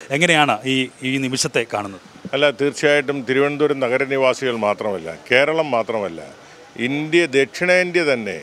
എങ്ങനെയാണ് ഈ ഈ നിമിഷത്തെ കാണുന്നത് അല്ല തീർച്ചയായിട്ടും തിരുവനന്തപുരം നഗരനിവാസികൾ മാത്രമല്ല കേരളം മാത്രമല്ല ഇന്ത്യ ദക്ഷിണേന്ത്യ തന്നെ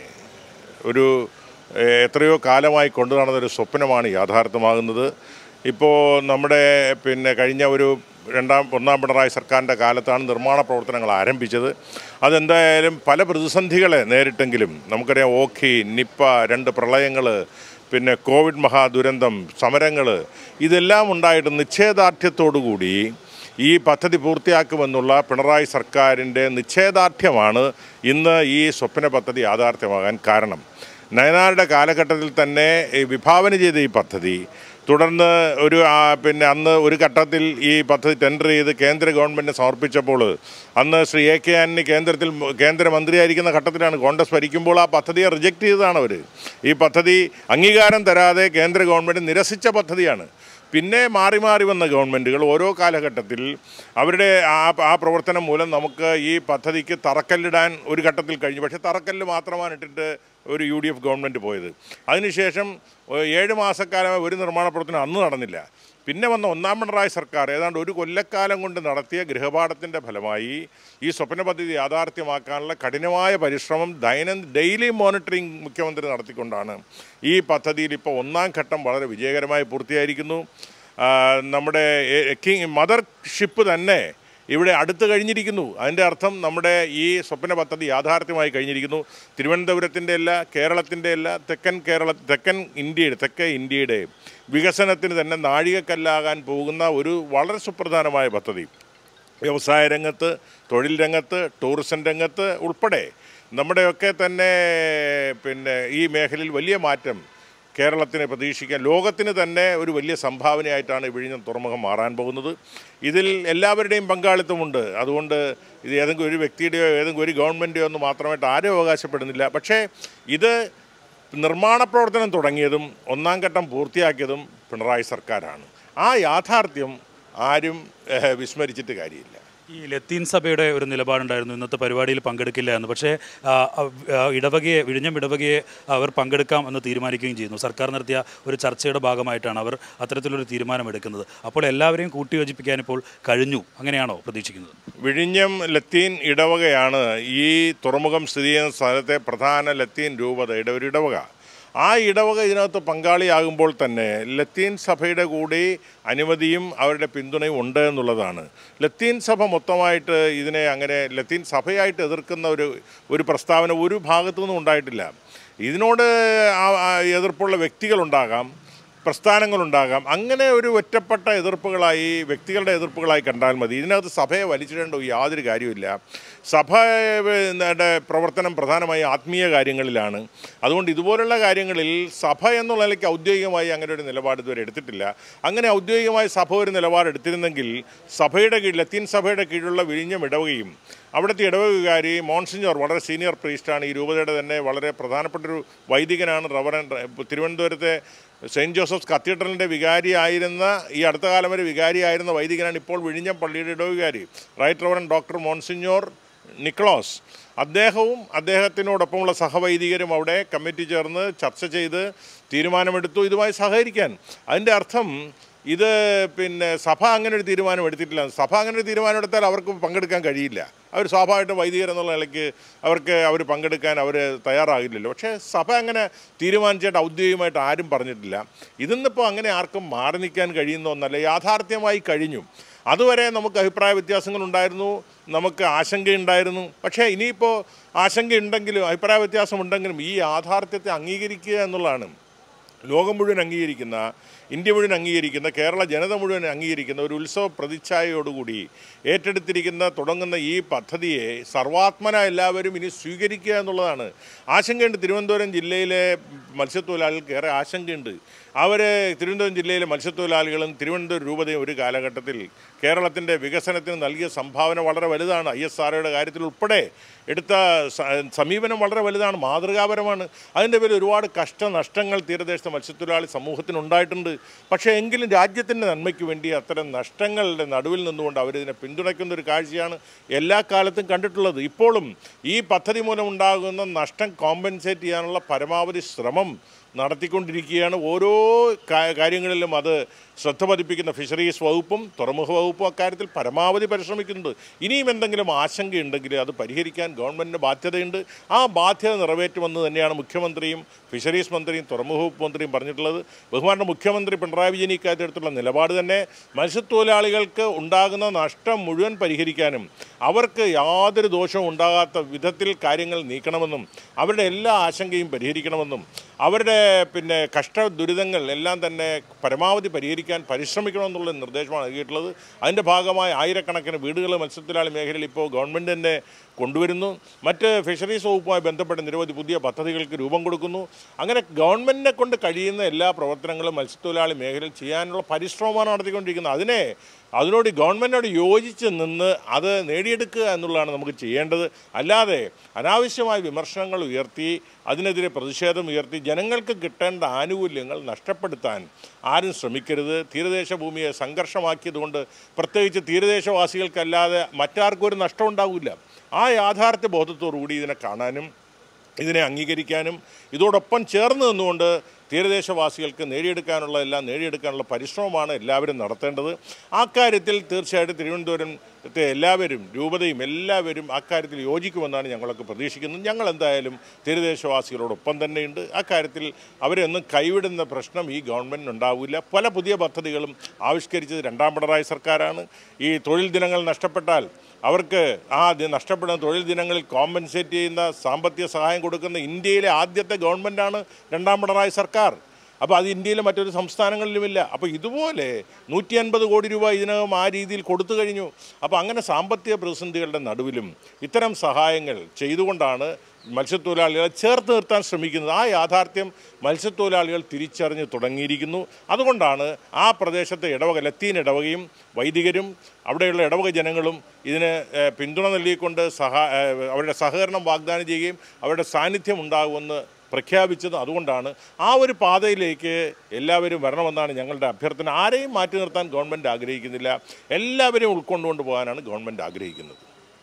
ഒരു ഏഹ്, എത്രയോ കാലമായി കൊണ്ടു നടന്നൊരു സ്വപ്നമാണ് യാഥാർത്ഥ്യമാകുന്നത് ഇപ്പോൾ നമ്മുടെ പിന്നെ കഴിഞ്ഞ ഒരു രണ്ടാം ഒന്നാം പിണറായി സർക്കാരിൻ്റെ കാലത്താണ് നിർമ്മാണ പ്രവർത്തനങ്ങൾ ആരംഭിച്ചത് അതെന്തായാലും പല പ്രതിസന്ധികളെ നേരിട്ടെങ്കിലും നമുക്കറിയാം ഓഖി നിപ്പ രണ്ട് പ്രളയങ്ങൾ പിന്നെ കോവിഡ് മഹാദുരന്തം സമരങ്ങൾ ഇതെല്ലാം ഉണ്ടായിട്ട് നിശ്ചയദാർഢ്യത്തോടുകൂടി ഈ പദ്ധതി പൂർത്തിയാക്കുമെന്നുള്ള പിണറായി സർക്കാരിൻ്റെ നിശ്ചയദാർഢ്യമാണ് ഇന്ന് ഈ സ്വപ്ന പദ്ധതി യാഥാർത്ഥ്യമാകാൻ കാരണം നയനാരുടെ കാലഘട്ടത്തിൽ തന്നെ ഈ വിഭാവന ചെയ്ത ഈ പദ്ധതി തുടർന്ന് ഒരു ആ, പിന്നെ അന്ന് ഒരു ഘട്ടത്തിൽ ഈ പദ്ധതി ടെൻഡർ ചെയ്ത് കേന്ദ്ര ഗവൺമെൻറ്റിന് സമർപ്പിച്ചപ്പോൾ അന്ന് ശ്രീ എ കെ ആന്റണി കേന്ദ്രത്തിൽ കേന്ദ്രമന്ത്രിയായിരിക്കുന്ന ഘട്ടത്തിലാണ് കോൺഗ്രസ് ഭരിക്കുമ്പോൾ ആ പദ്ധതിയെ റിജക്റ്റ് ചെയ്തതാണ് അവർ ഈ പദ്ധതി അംഗീകാരം തരാതെ കേന്ദ്ര ഗവൺമെൻറ് നിരസിച്ച പദ്ധതിയാണ് പിന്നെ മാറി മാറി വന്ന ഗവൺമെൻറ്റുകൾ ഓരോ കാലഘട്ടത്തിൽ അവരുടെ ആ ആ പ്രവർത്തനം മൂലം നമുക്ക് ഈ പദ്ധതിക്ക് തറക്കല്ലിടാൻ ഒരു ഘട്ടത്തിൽ കഴിഞ്ഞു പക്ഷേ തറക്കല്ല് മാത്രമാണ് ഇട്ടിട്ട് ഒരു യു ഡി എഫ് ഗവൺമെൻറ് പോയത് അതിനുശേഷം ഏഹ്, ഏഴ് മാസക്കാലമായി ഒരു നിർമ്മാണ പ്രവർത്തനം അന്ന് നടന്നില്ല പിന്നെ വന്ന ഒന്നാം പിണറായി സർക്കാർ ഏതാണ്ട് ഒരു കൊല്ലക്കാലം കൊണ്ട് നടത്തിയ ഗൃഹപാഠത്തിൻ്റെ ഫലമായി ഈ സ്വപ്ന പദ്ധതി യാഥാർത്ഥ്യമാക്കാനുള്ള കഠിനമായ പരിശ്രമം ദൈനംദിന ഡെയിലി മോണിറ്ററിംഗ് മുഖ്യമന്ത്രി നടത്തിക്കൊണ്ടാണ് ഈ പദ്ധതിയിൽ ഇപ്പോൾ ഒന്നാം ഘട്ടം വളരെ വിജയകരമായി പൂർത്തിയായിരിക്കുന്നു ആ, നമ്മുടെ എ- കിങ് മദർഷിപ്പ് തന്നെ ഇവിടെ അടുത്ത് കഴിഞ്ഞിരിക്കുന്നു അതിൻ്റെ അർത്ഥം നമ്മുടെ ഈ സ്വപ്ന പദ്ധതി യാഥാർത്ഥ്യമായി കഴിഞ്ഞിരിക്കുന്നു തിരുവനന്തപുരത്തിൻ്റെ അല്ല കേരളത്തിൻ്റെ അല്ല തെക്കൻ കേരള തെക്കൻ ഇന്ത്യയുടെ തെക്കേ ഇന്ത്യയുടെ വികസനത്തിന് തന്നെ നാഴികക്കല്ലാകാൻ പോകുന്ന ഒരു വളരെ സുപ്രധാനമായ പദ്ധതി വ്യവസായ രംഗത്ത് തൊഴിൽ രംഗത്ത് ടൂറിസം രംഗത്ത് ഉൾപ്പെടെ നമ്മുടെയൊക്കെ തന്നെ പിന്നെ ഈ മേഖലയിൽ വലിയ മാറ്റം കേരളത്തിന് പ്രതീക്ഷിക്കാൻ ലോകത്തിന് തന്നെ ഒരു വലിയ സംഭാവനയായിട്ടാണ് വിഴിഞ്ഞം തുറമുഖം മാറാൻ പോകുന്നത് ഇതിൽ എല്ലാവരുടെയും പങ്കാളിത്തമുണ്ട് അതുകൊണ്ട് ഇത് ഏതെങ്കിലും ഒരു വ്യക്തിയുടെയോ ഏതെങ്കിലും ഒരു ഗവൺമെൻറ്റെയോ ഒന്നും മാത്രമായിട്ട് ആരും അവകാശപ്പെടുന്നില്ല പക്ഷേ ഇത് നിർമ്മാണ പ്രവർത്തനം തുടങ്ങിയതും ഒന്നാം ഘട്ടം പൂർത്തിയാക്കിയതും പിണറായി സർക്കാരാണ് ആ യാഥാർത്ഥ്യം ആരും ഏഹ്, വിസ്മരിച്ചിട്ട് കാര്യമില്ല ഈ ലത്തീൻ സഭയുടെ ഒരു നിലപാടുണ്ടായിരുന്നു ഇന്നത്തെ പരിപാടിയിൽ പങ്കെടുക്കില്ല എന്ന് പക്ഷേ ആ, ആ, ഇടവകയെ വിഴിഞ്ഞം ഇടവകയെ അവർ പങ്കെടുക്കാം എന്ന് തീരുമാനിക്കുകയും ചെയ്യുന്നു സർക്കാർ നടത്തിയ ഒരു ചർച്ചയുടെ ഭാഗമായിട്ടാണ് അവർ അത്തരത്തിലൊരു തീരുമാനമെടുക്കുന്നത് അപ്പോൾ എല്ലാവരെയും കൂട്ടിയോജിപ്പിക്കാൻ ഇപ്പോൾ കഴിഞ്ഞു അങ്ങനെയാണോ പ്രതീക്ഷിക്കുന്നത് വിഴിഞ്ഞം ലത്തീൻ ഇടവകയാണ് ഈ തുറമുഖം സ്ഥിതി ചെയ്യുന്ന സ്ഥലത്തെ പ്രധാന ലത്തീൻ രൂപതയുടെ ഒരു ഇടവക ആ ഇടവക ഇതിനകത്ത് പങ്കാളിയാകുമ്പോൾ തന്നെ ലത്തീൻ സഭയുടെ കൂടി അനുമതിയും അവരുടെ പിന്തുണയും ഉണ്ട് എന്നുള്ളതാണ് ലത്തീൻ സഭ മൊത്തമായിട്ട് ഇതിനെ അങ്ങനെ ലത്തീൻ സഭയായിട്ട് എതിർക്കുന്ന ഒരു ഒരു പ്രസ്താവന ഒരു ഭാഗത്തു നിന്നും ഉണ്ടായിട്ടില്ല ഇതിനോട് ആ- ആ എതിർപ്പുള്ള വ്യക്തികളുണ്ടാകാം പ്രസ്ഥാനങ്ങളുണ്ടാകാം അങ്ങനെ ഒരു ഒറ്റപ്പെട്ട എതിർപ്പുകളായി വ്യക്തികളുടെ എതിർപ്പുകളായി കണ്ടാൽ മതി ഇതിനകത്ത് സഭയെ വലിച്ചിടേണ്ട യാതൊരു കാര്യമില്ല സഭയുടെ പ്രവർത്തനം പ്രധാനമായി ആത്മീയ കാര്യങ്ങളിലാണ് അതുകൊണ്ട് ഇതുപോലുള്ള കാര്യങ്ങളിൽ സഭ എന്നുള്ള നിലയ്ക്ക് ഔദ്യോഗികമായി അങ്ങനെ ഒരു നിലപാട് ഇതുവരെ എടുത്തിട്ടില്ല അങ്ങനെ ഔദ്യോഗികമായി സഭ ഒരു നിലപാട് എടുത്തിരുന്നെങ്കിൽ സഭയുടെ കീഴിൽ ലത്തീൻ സഭയുടെ കീഴിലുള്ള വിഴിഞ്ഞം ഇടവകയും അവിടുത്തെ ഇടവകാരി മോൺസിഞ്ഞോർ വളരെ സീനിയർ പ്രീസ്റ്റാണ് ഈ രൂപതയുടെ തന്നെ വളരെ പ്രധാനപ്പെട്ടൊരു വൈദികനാണ് റവറൻ തിരുവനന്തപുരത്തെ സെയിൻറ്റ് ജോസഫ്സ് കത്തീഡ്രലിൻ്റെ വികാരിയായിരുന്ന ഈ അടുത്ത കാലം വരെ വികാരിയായിരുന്ന വൈദികനാണ് ഇപ്പോൾ വിഴിഞ്ഞം പള്ളിയുടെ ഇടവകാരി right reverend doctor monsignor Nicholas അദ്ദേഹവും അദ്ദേഹത്തിനോടൊപ്പമുള്ള സഹവൈദികരും അവിടെ കമ്മിറ്റി ചേർന്ന് ചർച്ച ചെയ്ത് തീരുമാനമെടുത്തു ഇതുമായി സഹകരിക്കാൻ അതിൻ്റെ അർത്ഥം ഇത് പിന്നെ സഭ അങ്ങനെ ഒരു തീരുമാനം എടുത്തിട്ടില്ല സഭ അങ്ങനെ ഒരു തീരുമാനം എടുത്താൽ അവർക്ക് പങ്കെടുക്കാൻ കഴിയില്ല അവർ സ്വാഭാവികമായിട്ടും വൈദികർ എന്നുള്ള നിലയ്ക്ക് അവർക്ക് അവർ പങ്കെടുക്കാൻ അവർ തയ്യാറാകില്ലല്ലോ പക്ഷേ സഭ അങ്ങനെ തീരുമാനിച്ചിട്ട് ഔദ്യോഗികമായിട്ട് ആരും പറഞ്ഞിട്ടില്ല ഇതിന്നിപ്പോൾ അങ്ങനെ ആർക്കും മാറി നിൽക്കാൻ കഴിയുന്ന ഒന്നല്ല യാഥാർത്ഥ്യമായി കഴിഞ്ഞു അതുവരെ നമുക്ക് അഭിപ്രായ വ്യത്യാസങ്ങളുണ്ടായിരുന്നു നമുക്ക് ആശങ്കയുണ്ടായിരുന്നു പക്ഷേ ഇനിയിപ്പോൾ ആശങ്കയുണ്ടെങ്കിലും അഭിപ്രായ വ്യത്യാസമുണ്ടെങ്കിലും ഈ യാഥാർത്ഥ്യത്തെ അംഗീകരിക്കുക എന്നുള്ളതാണ് ലോകം മുഴുവൻ അംഗീകരിക്കുന്ന ഇന്ത്യ മുഴുവൻ അംഗീകരിക്കുന്ന കേരള ജനത മുഴുവൻ അംഗീകരിക്കുന്ന ഒരു ഉത്സവ പ്രതിച്ഛായയോടുകൂടി ഏറ്റെടുത്തിരിക്കുന്ന തുടങ്ങുന്ന ഈ പദ്ധതിയെ സർവാത്മന എല്ലാവരും ഇനി സ്വീകരിക്കുക എന്നുള്ളതാണ് ആശങ്കയുണ്ട് തിരുവനന്തപുരം ജില്ലയിലെ മത്സ്യത്തൊഴിലാളികൾക്ക് ഏറെ ആശങ്കയുണ്ട് അവർ തിരുവനന്തപുരം ജില്ലയിലെ മത്സ്യത്തൊഴിലാളികളും തിരുവനന്തപുരം രൂപതയും ഒരു കാലഘട്ടത്തിൽ കേരളത്തിൻ്റെ വികസനത്തിന് നൽകിയ സംഭാവന വളരെ വലുതാണ് ഐ എസ് ആർഒയുടെ കാര്യത്തിൽ ഉൾപ്പെടെ എടുത്ത സ- സമീപനം വളരെ വലുതാണ് മാതൃകാപരമാണ് അതിൻ്റെ പേരിൽ ഒരുപാട് കഷ്ടനഷ്ടങ്ങൾ തീരദേശത്തെ മത്സ്യത്തൊഴിലാളി സമൂഹത്തിനുണ്ടായിട്ടുണ്ട് പക്ഷേ എങ്കിലും രാജ്യത്തിൻ്റെ നന്മയ്ക്ക് വേണ്ടി അത്തരം നഷ്ടങ്ങളുടെ നടുവിൽ നിന്നുകൊണ്ട് അവരിതിനെ പിന്തുണയ്ക്കുന്ന ഒരു കാഴ്ചയാണ് എല്ലാ കാലത്തും കണ്ടിട്ടുള്ളത് ഇപ്പോഴും ഈ പദ്ധതി മൂലം ഉണ്ടാകുന്ന നഷ്ടം കോമ്പൻസേറ്റ് ചെയ്യാനുള്ള പരമാവധി ശ്രമം നടത്തിക്കൊണ്ടിരിക്കുകയാണ് ഓരോ കാ- കാര്യങ്ങളിലും അത് ശ്രദ്ധ പതിപ്പിക്കുന്ന ഫിഷറീസ് വകുപ്പും തുറമുഖ വകുപ്പും അക്കാര്യത്തിൽ പരമാവധി പരിശ്രമിക്കുന്നുണ്ട് ഇനിയും എന്തെങ്കിലും ആശങ്കയുണ്ടെങ്കിൽ അത് പരിഹരിക്കാൻ ഗവൺമെൻറ്റിന് ബാധ്യതയുണ്ട് ആ ബാധ്യത നിറവേറ്റുമെന്ന് തന്നെയാണ് മുഖ്യമന്ത്രിയും ഫിഷറീസ് മന്ത്രിയും തുറമുഖ വകുപ്പ് മന്ത്രിയും പറഞ്ഞിട്ടുള്ളത് ബഹുമാന മുഖ്യമന്ത്രി പിണറായി വിജയൻ ഇക്കാര്യത്തിലുള്ള നിലപാട് തന്നെ മത്സ്യത്തൊഴിലാളികൾക്ക് ഉണ്ടാകുന്ന നഷ്ടം മുഴുവൻ പരിഹരിക്കാനും അവർക്ക് യാതൊരു ദോഷവും ഉണ്ടാകാത്ത വിധത്തിൽ കാര്യങ്ങൾ നീക്കണമെന്നും അവരുടെ എല്ലാ ആശങ്കയും പരിഹരിക്കണമെന്നും അവരുടെ പിന്നെ കഷ്ട ദുരിതങ്ങൾ എല്ലാം തന്നെ പരമാവധി പരിഹരിക്കാൻ പരിശ്രമിക്കണമെന്നുള്ള നിർദ്ദേശമാണ് നൽകിയിട്ടുള്ളത് അതിൻ്റെ ഭാഗമായി ആയിരക്കണക്കിന് വീടുകൾ മത്സ്യത്തൊഴിലാളി മേഖലയിൽ ഇപ്പോൾ ഗവൺമെൻറ് തന്നെ കൊണ്ടുവരുന്നു മറ്റ് ഫിഷറീസ് വകുപ്പുമായി ബന്ധപ്പെട്ട നിരവധി പുതിയ പദ്ധതികൾക്ക് രൂപം കൊടുക്കുന്നു അങ്ങനെ ഗവൺമെൻറ്റിനെ കൊണ്ട് കഴിയുന്ന എല്ലാ പ്രവർത്തനങ്ങളും മത്സ്യത്തൊഴിലാളി മേഖലയിൽ ചെയ്യാനുള്ള പരിശ്രമമാണ് നടത്തിക്കൊണ്ടിരിക്കുന്നത് അതിനെ അതിനോട് ഗവൺമെൻറ്റിനോട് യോജിച്ച് നിന്ന് അത് നേടിയെടുക്കുക എന്നുള്ളതാണ് നമുക്ക് ചെയ്യേണ്ടത് അല്ലാതെ അനാവശ്യമായ വിമർശനങ്ങൾ ഉയർത്തി അതിനെതിരെ പ്രതിഷേധം ഉയർത്തി ജനങ്ങൾക്ക് കിട്ടേണ്ട ആനുകൂല്യങ്ങൾ നഷ്ടപ്പെടുത്താൻ ആരും ശ്രമിക്കരുത് തീരദേശ ഭൂമിയെ സംഘർഷമാക്കിയതുകൊണ്ട് പ്രത്യേകിച്ച് തീരദേശവാസികൾക്കല്ലാതെ മറ്റാർക്കും ഒരു നഷ്ടം ഉണ്ടാവില്ല ആ യാഥാർത്ഥ്യ ബോധത്തോടു കൂടി ഇതിനെ കാണാനും ഇതിനെ അംഗീകരിക്കാനും ഇതോടൊപ്പം ചേർന്ന് നിന്നുകൊണ്ട് തീരദേശവാസികൾക്ക് നേടിയെടുക്കാനുള്ളതെല്ലാം നേടിയെടുക്കാനുള്ള പരിശ്രമമാണ് എല്ലാവരും നടത്തേണ്ടത് ആ കാര്യത്തിൽ തീർച്ചയായിട്ടും തിരുവനന്തപുരത്തെ എല്ലാവരും രൂപതയും എല്ലാവരും അക്കാര്യത്തിൽ യോജിക്കുമെന്നാണ് ഞങ്ങളൊക്കെ പ്രതീക്ഷിക്കുന്നത് ഞങ്ങൾ എന്തായാലും തീരദേശവാസികളോടൊപ്പം തന്നെയുണ്ട് അക്കാര്യത്തിൽ അവരെയൊന്നും കൈവിടുന്ന പ്രശ്നം ഈ ഗവൺമെൻറ്റിന് ഉണ്ടാവില്ല പല പുതിയ പദ്ധതികളും ആവിഷ്കരിച്ചത് രണ്ടാം പിണറായി സർക്കാരാണ് ഈ തൊഴിൽ ദിനങ്ങൾ നഷ്ടപ്പെട്ടാൽ അവർക്ക് ആ ദി- നഷ്ടപ്പെടുന്ന തൊഴിൽ ദിനങ്ങളിൽ കോമ്പൻസേറ്റ് ചെയ്യുന്ന സാമ്പത്തിക സഹായം കൊടുക്കുന്ന ഇന്ത്യയിലെ ആദ്യത്തെ ഗവൺമെൻറ്റാണ് രണ്ടാം പിണറായി സർക്കാർ അപ്പോൾ അത് ഇന്ത്യയിലെ മറ്റൊരു സംസ്ഥാനങ്ങളിലുമില്ല അപ്പോൾ ഇതുപോലെ നൂറ്റി അൻപത് കോടി രൂപ ഇതിനകം ആ രീതിയിൽ കൊടുത്തു കഴിഞ്ഞു അപ്പോൾ അങ്ങനെ സാമ്പത്തിക പ്രതിസന്ധികളുടെ നടുവിലും ഇത്തരം സഹായങ്ങൾ ചെയ്തുകൊണ്ടാണ് മത്സ്യത്തൊഴിലാളികളെ ചേർത്ത് നിർത്താൻ ശ്രമിക്കുന്നത് ആ യാഥാർത്ഥ്യം മത്സ്യത്തൊഴിലാളികൾ തിരിച്ചറിഞ്ഞ് തുടങ്ങിയിരിക്കുന്നു അതുകൊണ്ടാണ് ആ പ്രദേശത്തെ ഇടവക ലത്തീൻ ഇടവകയും വൈദികരും അവിടെയുള്ള ഇടവക ജനങ്ങളും ഇതിന് ഏഹ്, പിന്തുണ നൽകിക്കൊണ്ട് സഹാ ഏഹ്, അവരുടെ സഹകരണം വാഗ്ദാനം ചെയ്യുകയും അവരുടെ സാന്നിധ്യം ഉണ്ടാകുമെന്ന് പ്രഖ്യാപിച്ചത് അതുകൊണ്ടാണ് ആ ഒരു പാതയിലേക്ക് എല്ലാവരും വരണമെന്നാണ് ഞങ്ങളുടെ അഭ്യർത്ഥന ആരെയും മാറ്റി നിർത്താൻ ഗവൺമെൻറ് ആഗ്രഹിക്കുന്നില്ല എല്ലാവരെയും ഉൾക്കൊണ്ടുകൊണ്ട് പോകാനാണ് ഗവൺമെൻറ് ആഗ്രഹിക്കുന്നത്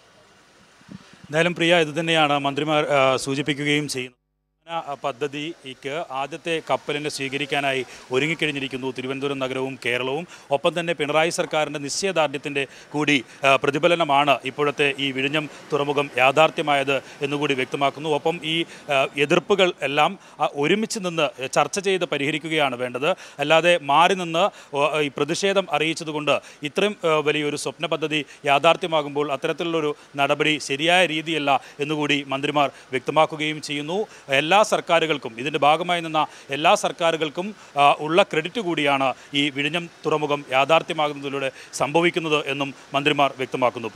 എന്തായാലും പ്രിയ ഇത് തന്നെയാണ് മന്ത്രിമാർ ആ, സൂചിപ്പിക്കുകയും ചെയ്യുന്നത് ആ പദ്ധതിക്ക് ആദ്യത്തെ കപ്പലിനെ സ്വീകരിക്കാനായി ഒരുങ്ങിക്കഴിഞ്ഞിരിക്കുന്നു തിരുവനന്തപുരം നഗരവും കേരളവും ഒപ്പം തന്നെ പിണറായി സർക്കാരിൻ്റെ നിശ്ചയദാർഢ്യത്തിൻ്റെ കൂടി ആ, പ്രതിഫലനമാണ് ഇപ്പോഴത്തെ ഈ വിഴിഞ്ഞം തുറമുഖം യാഥാർത്ഥ്യമായത് എന്നുകൂടി വ്യക്തമാക്കുന്നു ഒപ്പം ഈ ആ, എതിർപ്പുകൾ എല്ലാം ആ, ഒരുമിച്ച് നിന്ന് ചർച്ച ചെയ്ത് പരിഹരിക്കുകയാണ് വേണ്ടത് അല്ലാതെ മാറി നിന്ന് ഓ, ഈ പ്രതിഷേധം അറിയിച്ചതുകൊണ്ട് ഇത്രയും ആ, വലിയൊരു സ്വപ്ന പദ്ധതി യാഥാർത്ഥ്യമാകുമ്പോൾ അത്തരത്തിലുള്ളൊരു നടപടി ശരിയായ രീതിയല്ല എന്നുകൂടി മന്ത്രിമാർ വ്യക്തമാക്കുകയും ചെയ്യുന്നു എല്ലാ സർക്കാരുകൾക്കും ഇതിൻ്റെ ഭാഗമായി നിന്ന എല്ലാ സർക്കാരുകൾക്കും ആ, ഉള്ള ക്രെഡിറ്റ് കൂടിയാണ് ഈ വിഴിഞ്ഞം തുറമുഖം യാഥാർത്ഥ്യമാകുന്നതിലൂടെ സംഭവിക്കുന്നത് എന്നും മന്ത്രിമാർ വ്യക്തമാക്കുന്നു